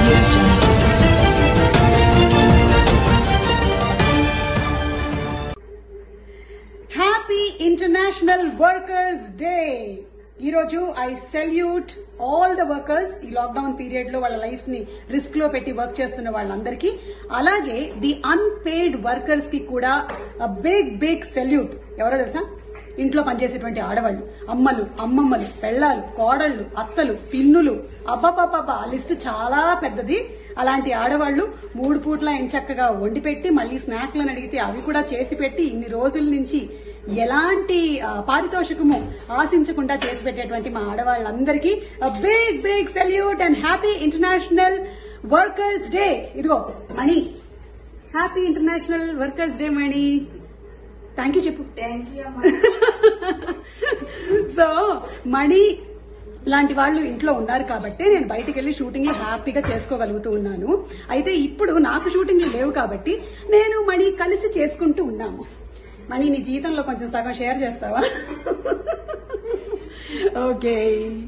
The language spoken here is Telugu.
audio jungle. Happy international workers day ఈరోజు I salute all the workers ఈ లాక్డౌన్ పీరియడ్ లో వాళ్ళ లైఫ్స్ ని రిస్క్ లో పెట్టి వర్క్ చేస్తున్న వాళ్ళందరికీ అలాగే ది అన్పేడ్ వర్కర్స్ కి కూడా బిగ్ బిగ్ సెల్యూట్ ఎవరో తెలుసా ఇంట్లో పనిచేసేటువంటి ఆడవాళ్ళు అమ్మలు అమ్మమ్మలు పెళ్ళాలు కోడళ్ళు అత్తలు పిన్నులు అబ్బబ్బబ్బబ్బా ఆ లిస్ట్ చాలా పెద్దది అలాంటి ఆడవాళ్లు మూడు పూట్ల ఎంచక్కగా వండి పెట్టి మళ్ళీ స్నాక్లను అడిగితే అవి కూడా చేసి పెట్టి ఇన్ని రోజుల నుంచి ఎలాంటి ఆ, పారితోషికము ఆశించకుండా చేసి పెట్టేటువంటి మా ఆడవాళ్ళందరికీ big big salute and happy international workers day ఇదిగో Mani happy international workers day Mani thank you చెప్పు థ్యాంక్ యూ అమ్మా సో మణి లాంటి వాళ్ళు ఇంట్లో ఉన్నారు కాబట్టి నేను బయటికి వెళ్లి షూటింగ్ హ్యాపీగా చేసుకోగలుగుతూ ఉన్నాను అయితే ఇప్పుడు నాకు షూటింగ్లు లేవు కాబట్టి నేను మణి కలిసి చేసుకుంటూ ఉన్నాము మణి నీ జీతంలో కొంచెం సగం షేర్ చేస్తావా ఓకే